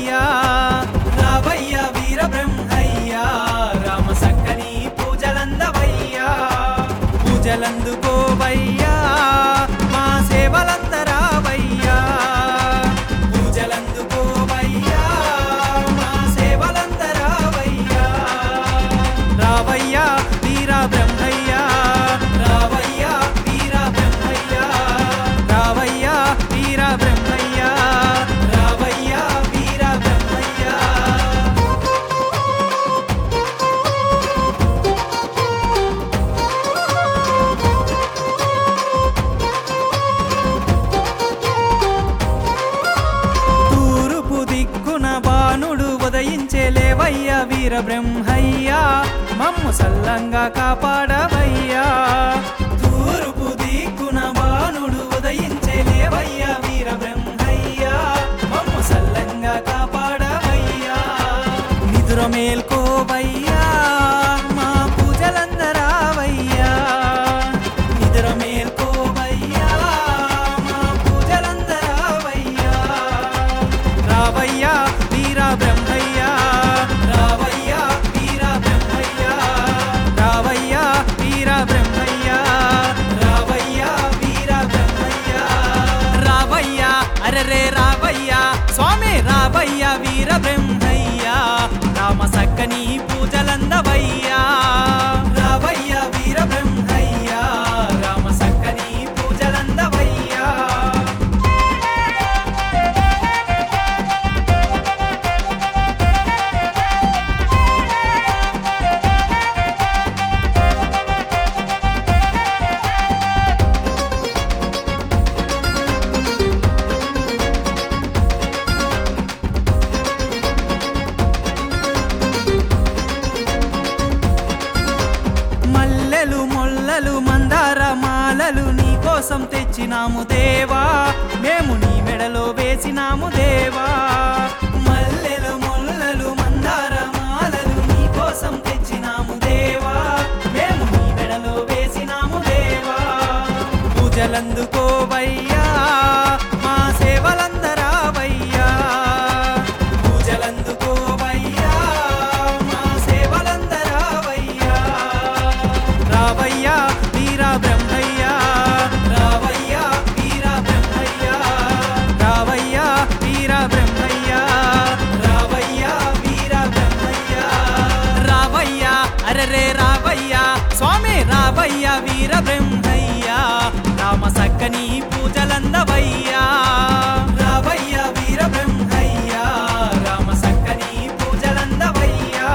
బ్రహ్మయ్యా రావయ్య వీర బ్రహ్మయ్యా రామ సక్కని పూజలందవయ్యా పూజలందుకోవయ్యా మా సేవలందరావయ్యా పూజలందుకోవయ్యా మా సేవలందరావయ్యా రావయ్యా వీర బ్రహ్మయ్యా రావయ్యా వీర బ్రహ్మయ్యా రావయ్యా వీర బ్రహ్మయ్యా రావయ్యా వీర బ్రహ్మయ్యా తూర్పు దిక్కున బాణుడు ఉదయించే లేవయ్య వీర బ్రహ్మయ్యా మమ్ము సల్లంగా కాపాడవయ్యా తూర్పు దిక్కున బాణుడు ఉదయించే లేవయ్య వీర బ్రహ్మయ్యా మమ్ము సల్లంగా కాపాడవయ్యా నిదుర మేల్కోవయ్యా మా పూజలందరావయ్యా నిదుర మేల్కోవయ్యా మా పూజలందరావయ్యా రావయ్యా వీర బ్రహ్మయ్యా రావయ్యా వీర బ్రహ్మయ్యా రావయ్యా వీర బ్రహ్మయ్యా రావయ్యా వీర బ్రహ్మయ్యా రావయ్యా అరరే రావయ్యా స్వామి రావయ్యా వీర బ్రహ్మయ్యా రామ సక్కని పూజలందవయ్యా రావయ్యా వీర బ్రహ్మయ్యా రామ సక్కని పూజలందవయ్యా మల్లెలు మొల్లలు మందార మాలలు నీ కోసం తెచ్చినాము దేవా మేము నీ మెడలో వేసినాము దేవా మల్లెలు మొల్లలు మందార మాలలు నీ కోసం తెచ్చినాము దేవా మేము నీ మెడలో వేసినాము దేవా పూజలందుకోవయ్యా మా సేవలందరావయ్యా పూజలందుకోవయ్యా మా సేవలందరావయ్యా రావయ్యా వీర బ్రహ్మయ్యా రావయ్యా వీర బ్రహ్మయ్యా రావయ్యా వీర బ్రహ్మయ్యా రావయ్యా వీర బ్రహ్మయ్యా రావయ్యా అరరే రావయ్యా స్వామి రావయ్యా వీర బ్రహ్మయ్యా రామ సక్కని పూజలందవయ్యా రావయ్యా వీర బ్రహ్మయ్యా రామ సక్కని పూజలందవయ్యా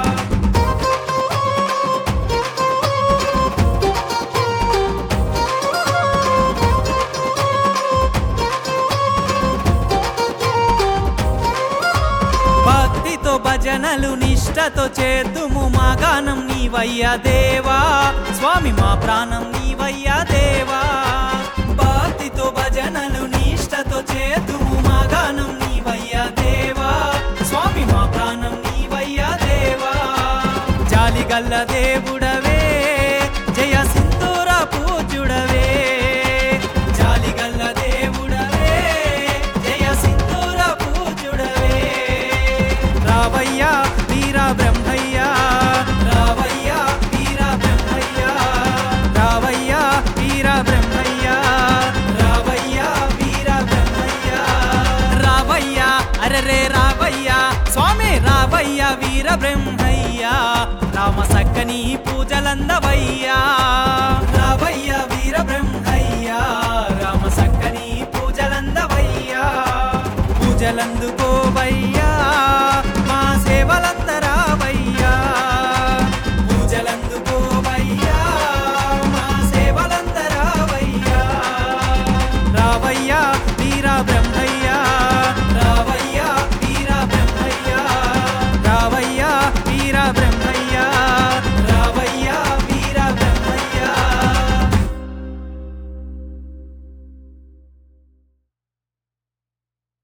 భక్తితో భజనలు నిష్టతో చేద్దుము మా గానం నీవయ్యా దేవా స్వామి మా ప్రాణం నీవయ్యా దేవా భక్తితో భజనలు నిష్టతో చేద్దుము మా గానం నీవయ్యా దేవా స్వామి మా ప్రాణం నీవయ్యా దేవా జాలిగల్ల దేవుడవే జయ సింధూర పూజుడవే జాలిగల్ల దేవుడవే జయ సింధూర పూజుడవే రావయ్యా వీర బ్రహ్మయ్యా రావయ్యా వీర బ్రహ్మయ్యా రావయ్యా వీర బ్రహ్మయ్యా రావయ్యా వీర బ్రహ్మయ్యా రావయ్యా అరరే రావయ్యా స్వామి రావయ్యా వీర బ్రహ్మయ్యా రామ సక్కని పూజలందవయ్యా రావయ్యా వీర బ్రహ్మయ్యా రామ సక్కని పూజలందవయ్యా పూజలందుకో